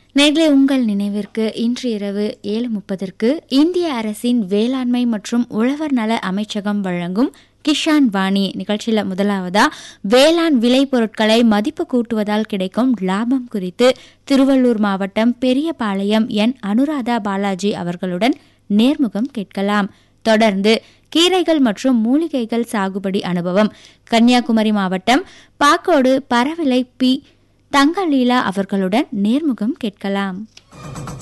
நேர்களே உங்கள் நினைவிற்கு இன்று இரவு ஏழு முப்பதற்கு இந்திய அரசின் வேளாண்மை மற்றும் உழவர் நல அமைச்சகம் வழங்கும் கிஷான் வாணி நிகழ்ச்சியில முதலாவதா வேளாண் விளை பொருட்களை மதிப்பு கூட்டுவதால் கிடைக்கும் லாபம் குறித்து திருவள்ளூர் மாவட்டம் பெரியபாளையம் என் அனுராதா பாலாஜி அவர்களுடன் நேர்முகம் கேட்கலாம் தொடர்ந்து கீரைகள் மற்றும் மூலிகைகள் சாகுபடி அனுபவம் கன்னியாகுமரி மாவட்டம் பாக்கோடு பரவிலை பி தங்கலீலா அவர்களுடன் நேர்முகம் கேட்கலாம்